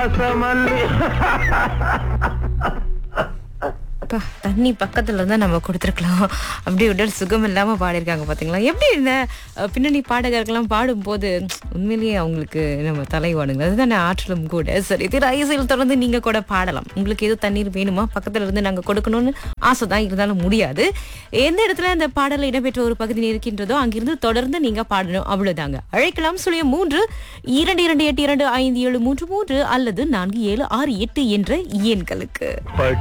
வாசமல்லி அப்பா, தண்ணி பக்கத்துல இருந்தா நம்ம கொடுத்துருக்கலாம் அப்படியே உடல் சுகம் இல்லாம பாடியிருக்காங்க பாத்தீங்களா எப்படி இந்த அஹ், பின்னணி பாடகர்கள்லாம் பாடும்போது உண்மையிலேயே அவங்களுக்கு நம்ம தலைவானுங்க அதுதானே ஆற்றலும் கூட சரி திரு ஐசியில் தொடர்ந்து நீங்க கூட பாடலாம் உங்களுக்கு எதுவும் தண்ணீர் வேணுமா பக்கத்துல இருந்து நாங்க கொடுக்கணும்னு ஆசை தான் இருந்தாலும் முடியாது எந்த இடத்துல இந்த பாடல் இடம்பெற்ற ஒரு பகுதி இருக்கின்றதோ அங்கிருந்து தொடர்ந்து நீங்க பாடணும் அவ்வளவுதாங்க அழைக்கலாம் சுழியம் மூன்று இரண்டு இரண்டு எட்டு இரண்டு ஐந்து ஏழு மூன்று மூன்று அல்லது நான்கு ஏழு ஆறு எட்டு என்ற எண்களுக்கு பட்டு